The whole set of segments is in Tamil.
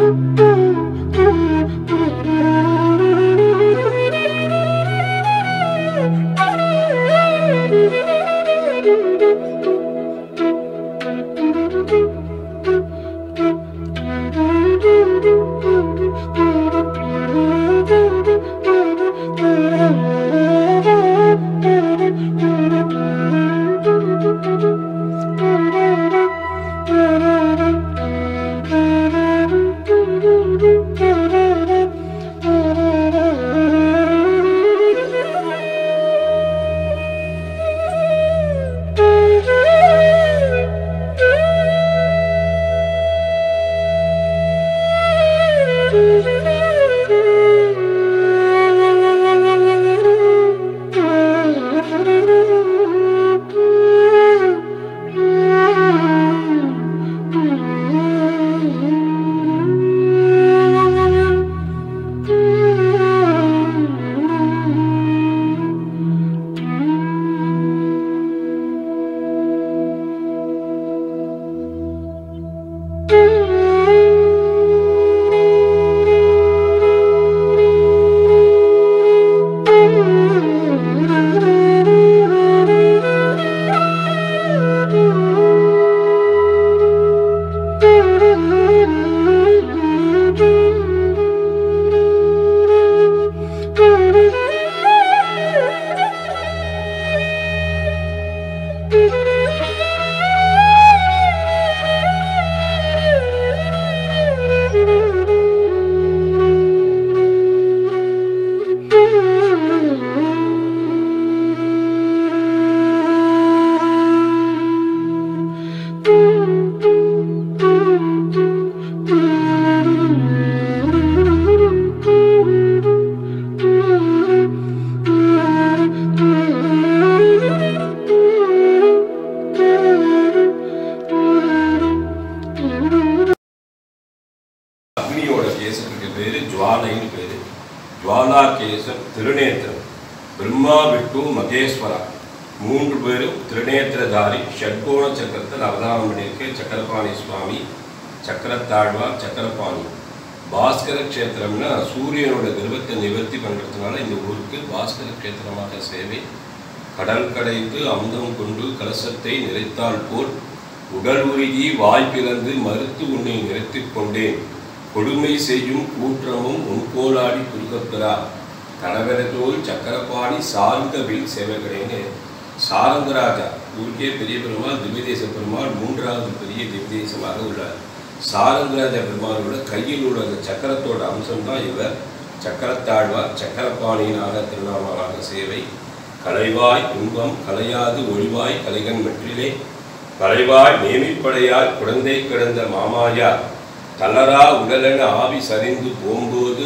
அக்னியோட கேசத்துக்கு பேரு ஜுவாலைன்னு பேரு ஜுவாலா கேசம் திருநேத்திரம் பிரம்மா விட்டு மகேஸ்வரா மூன்று பேரும் திருநேத்திரதாரி ஷட்கோண சக்கரத்தில் அவதாரம் பண்ணியிருக்கு சக்கரபாணி சுவாமி சக்கரத்தாழ்வார் சக்கரபாணி பாஸ்கர க்ஷேத்திரம்னா சூரியனோட கர்வத்தை நிவர்த்தி பண்ணுறதுனால இந்த ஊருக்கு பாஸ்கர க்ஷேத்திரமாக சேவை கடல் கடைத்து அமுதம் கொண்டு கலசத்தை நிறைத்தால் போல் உடல் உருகி வாய் பிளந்து மறுத்து உன்னை நிறைத்துக் கொண்டேன் கொடுமை செய்யும் கூற்றமும் உன்கோலாடி குறுகப்பெறா கணவரத்தோல் சக்கரபாணி சார்ந்த வில் சேவகரேன்னு சாரங்கராஜா ஊருக்கே பெரிய பெருமாள் திவ்யதேச பெருமாள் மூன்றாவது பெரிய திவ்யதேசமாக உள்ளார் சாரங்கராஜ பெருமாளோட கையில் உள்ள அந்த சக்கரத்தோட அம்சம்தான் இவர் சக்கரத்தாழ்வார் சக்கரபாணியினாக திருநாமலாக சேவை கலைவாய் துன்பம் கலையாது ஒளிவாய் கலைகன் வெற்றிலே கலைவாய் நேமிப்படையாய் குழந்தை கிடந்த மாமாயா தளரா உடலென ஆவி சரிந்து போம்போது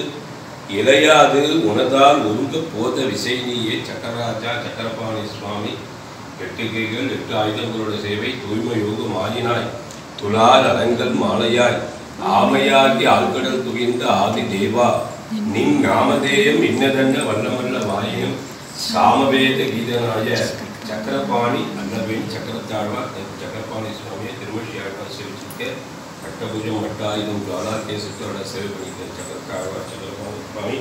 இளையாது உனதால் ஒருங்க போத விசை நீயே சக்கரராஜா சக்கரபாணி சுவாமி எட்டு கைகள் எட்டு ஆயுதங்களோட சேவை தூய்மை யோகம் ஆயினாய் துளார் அலங்கல் மாலையாய் ஆமையாகி ஆழ்கடல் துகிந்த ஆதி தேவா நின் நாமதேயம் இன்னதென்ன வல்லமல்ல வாயினும் சாமவேத கீதனாய சக்கரபாணி அல்லவின் சக்கரத்தாழ்வார் சக்கரபாணி சுவாமியை திருமஷி ஆழ்வார் சேவிச்சிருக்க பட்டபுஜம் மட்டாயுதம் ஜுவாலா கேசத்தோட சேவை பண்ணிக்கிற சக்கரத்தாழ்வார் சக்கரபாணி சுவாமி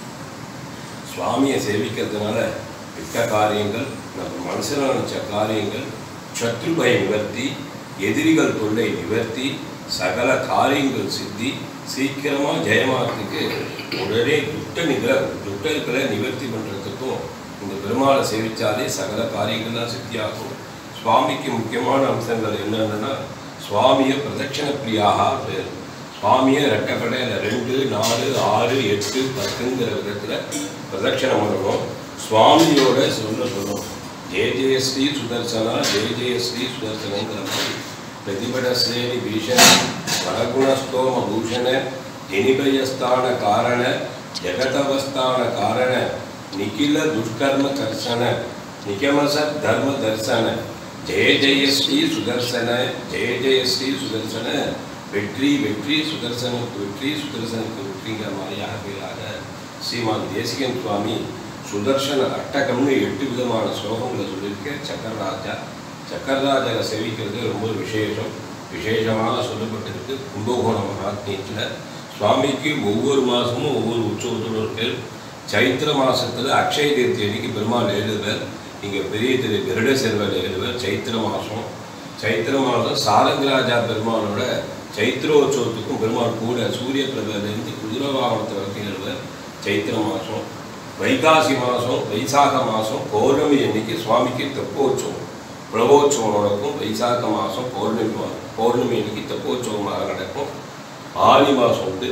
சுவாமியை சேவிக்கிறதுனால விட்ட காரியங்கள் நம்ம மனசில் நினச்ச காரியங்கள் சத்ருபய நிவர்த்தி எதிரிகள் தொல்லை நிவர்த்தி சகல காரியங்கள் சித்தி சீக்கிரமாக ஜெயமாகிறதுக்கு உடனே துட்ட நிகர துட்டங்களை நிவர்த்தி பண்ணுறதுக்கும் இந்த பெருமாளை சேவிச்சாலே சகல காரியங்கள்லாம் சித்தியாகும் சுவாமிக்கு முக்கியமான அம்சங்கள் என்னென்னா சுவாமியை பிரதட்சண பிரியாக பேர் சுவாமியை ரெட்டக்கடையில் ரெண்டு நாலு ஆறு எட்டு பத்துங்கிற விதத்தில் பிரதட்சணம் பண்ணணும் சுவாமியோட சொல்ல சொல்லணும் ஜெய ஜெய ஸ்ரீ சுதர்சனா ஜெய ஜெய ஸ்ரீ சுதர்சனங்கிற மாதிரி பிரதிபட ஸ்ரேணி பீஷண பரகுணஸ்தோம பூஷண ஜனிபயஸ்தான காரண ஜெகதவஸ்தான காரண நிகில துஷ்கர்ம கர்ஷன நிகமச தர்ம தர்சன ஜெய ஜெய ஸ்ரீ சுதர்சன ஜெய ஜெய ஸ்ரீ சுதர்சன வெற்றி வெற்றி சுதர்சனுக்கு வெற்றி சுதர்சனுக்கு வெற்றிங்கிற மாதிரியாக பேராக ஸ்ரீமான் தேசிகன் சுவாமி சுதர்சன அட்டகம்னு எட்டு விதமான ஸ்லோகங்களை சொல்லியிருக்க சக்கரராஜா சக்கரராஜரை சேவிக்கிறது ரொம்ப விசேஷம் விசேஷமாக சொல்லப்பட்டிருக்கு கும்பகோண மகாத்மியத்தில் சுவாமிக்கு ஒவ்வொரு மாதமும் ஒவ்வொரு உற்சவத்தோடு இருக்கு சைத்திர மாசத்துல அக்ஷய தீர்த்தி அன்னைக்கு பெருமாள் எழுதுவர் இங்கே பெரிய திரு கருட செல்வர் எழுதுவர் சைத்திர மாதம் சைத்திர மாதம் சாரங்கராஜா பெருமாளோட சைத்திரோற்சவத்துக்கும் பெருமாள் கூட சூரிய பிரபலேருந்து குதிரை வாகனத்தை வரைக்கும் எழுதுவர் சைத்திர மாதம் வைகாசி மாதம் வைசாக மாதம் பௌர்ணமி அன்னைக்கு சுவாமிக்கு தெப்போற்சவம் பிரபோற்சவம் நடக்கும் வைசாக மாதம் பௌர்ணமி மாதம் பௌர்ணமி அன்னைக்கு தெப்போற்சவமாக நடக்கும் ஆடி மாதம் வந்து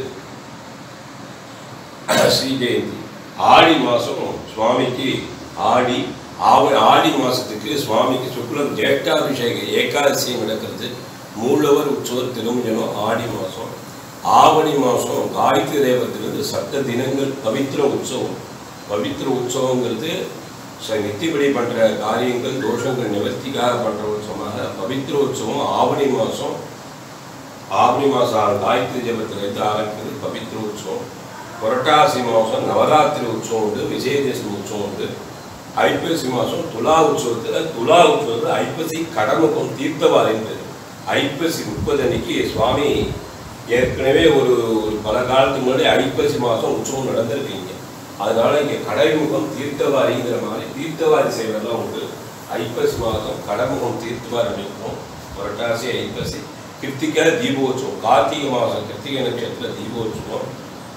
ஸ்ரீ ஜெயந்தி ஆடி மாதம் சுவாமிக்கு ஆடி ஆவ ஆடி மாதத்துக்கு சுவாமிக்கு சுக்லம் ஜேஷ்டாபிஷேக ஏகாதசியம் நடக்கிறது மூலவர் உற்சவர் திருமஞ்சனம் ஆடி மாதம் ஆவணி மாதம் காயத்ரி தேவத்திலிருந்து சப்த தினங்கள் பவித்திர உற்சவம் பவித்திர உற்சவங்கிறது ச- நித்தியப்படி பண்ணுற காரியங்கள் தோஷங்கள் நிவர்த்திக்காக பண்ணுற உற்சவமாக பவித்திர உற்சவம் ஆவணி மாதம் ஆவணி மாதம் காயத்ரி ஜபத்திலிருந்து ஆரம்பிக்கிறது பவித்திர உற்சவம் புரட்டாசி மாதம் நவராத்திரி உற்சவம் உண்டு விஜயதசமி உற்சவம் உண்டு ஐப்பசி மாதம் துலா உற்சவத்தில் துலா உற்சவத்தில் ஐப்பசி கடமுகம் தீர்த்தவாரின் பேர் ஐப்பசி முப்பது அன்னைக்கு சுவாமி ஏற்கனவே ஒரு ஒரு பல காலத்துக்கு முன்னாடி ஐப்பசி மாதம் உற்சவம் நடந்திருக்கீங்க அதனால இங்கே கடைமுகம் தீர்த்தவாரிங்கிற மாதிரி தீர்த்தவாரி செய்வதெல்லாம் உண்டு ஐப்பசி மாதம் கடமுகம் தீர்த்தவாரி அமைப்போம் புரட்டாசி ஐப்பசி கிருத்திகை தீபோற்சவம் கார்த்திகை மாதம் கிருத்திகை நட்சத்திர தீபோற்சவம்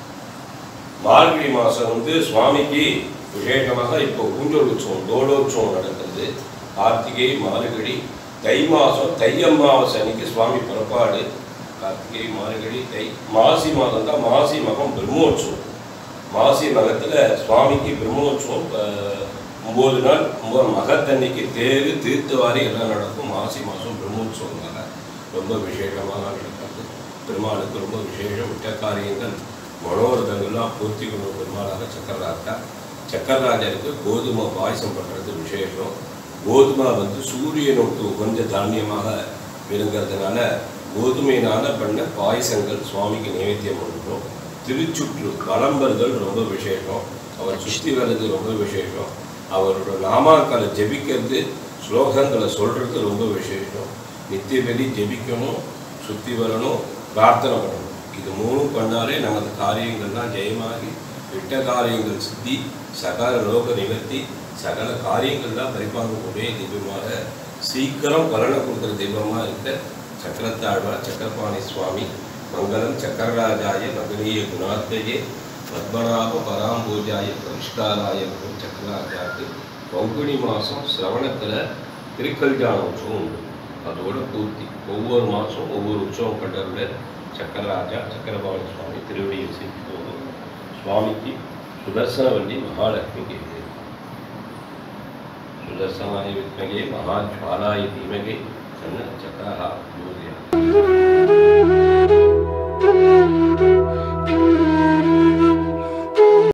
மார்கழி மாதம் வந்து சுவாமிக்கு விசேஷமாக இப்போ ஊஞ்சல் உற்சவம் தோலோற்சவம் நடக்கிறது கார்த்திகை மார்கழி தை மாதம் தை அமாவாசை அன்னைக்கு சுவாமி புறப்பாடு கார்த்திகை மார்கழி தை மாசி மாதம் தான் மாசி மகம் பிரம்மோற்சவம் மாசி மகத்தில் சுவாமிக்கு பிரம்மோற்சவம் அஹ், ஒம்பது நாள் ஒம்பது மகத்தன்னைக்கு தேர் தீர்த்தவாரி எல்லாம் நடக்கும் மாசி மாதம் பிரம்மோற்சவம் ரொம்ப விசேஷமாக நடக்கிறது பெருமாளுக்கு ரொம்ப விசேஷம் விட்ட காரியங்கள் மனோரதங்கள்லாம் பூர்த்தி கொண்ட பெருமாளாக சக்கரராஜா சக்கரராஜருக்கு கோதுமை பாயசம் பண்ணுறது விசேஷம் கோதுமை வந்து சூரியனுக்கு உகந்த தானியமாக விளங்குறதுனால கோதுமையினால பண்ண பாயசங்கள் சுவாமிக்கு நைவேத்தியம் பண்ணுறோம் திருச்சுற்று வலம்பர்கள் ரொம்ப விசேஷம் அவர் சுற்றி வர்றது ரொம்ப விசேஷம் அவரோட நாமாக்களை ஜெபிக்கிறது ஸ்லோகங்களை சொல்றது ரொம்ப விசேஷம் நித்திய வெளி ஜெபிக்கணும் சுற்றி வரணும் பிரார்த்தனை பண்ணணும் இது மூணும் பண்ணாலே நமது காரியங்கள்லாம் ஜெயமாகி விட்ட காரியங்கள் சித்தி சகல லோக நிவர்த்தி சகல காரியங்கள்லாம் பரிபாகக்கூடிய தெய்வமாக சீக்கிரம் பலனை கொடுக்குற தெய்வமாக இருக்க சக்கரத்தாழ்வார் சக்கரபாணி சுவாமி மங்களம் சக்கரராஜாய மகனீய குணாத்தையே பத்மநாப பராம்பூஜாய பரிஷ்காராய குரு சக்கரராஜாக்கு பங்குனி மாதம் சிரவணத்தில் திருக்கல்யாண உற்சவம் உண்டு அதோட பூர்த்தி ஒவ்வொரு மாதம் ஒவ்வொரு உற்சவம் கண்டறிந்த சக்கரராஜா சக்கரபாணி சுவாமி திருவடியை சேர்த்து போகும் சுவாமிக்கு சுதர்சனவல்லி மகாலட்சுமிக்கு இது சுதர்சனாய வித்மகே மகாஜ்வாலாய தீமகே சன்ன சக்கரஹா ஜோதியா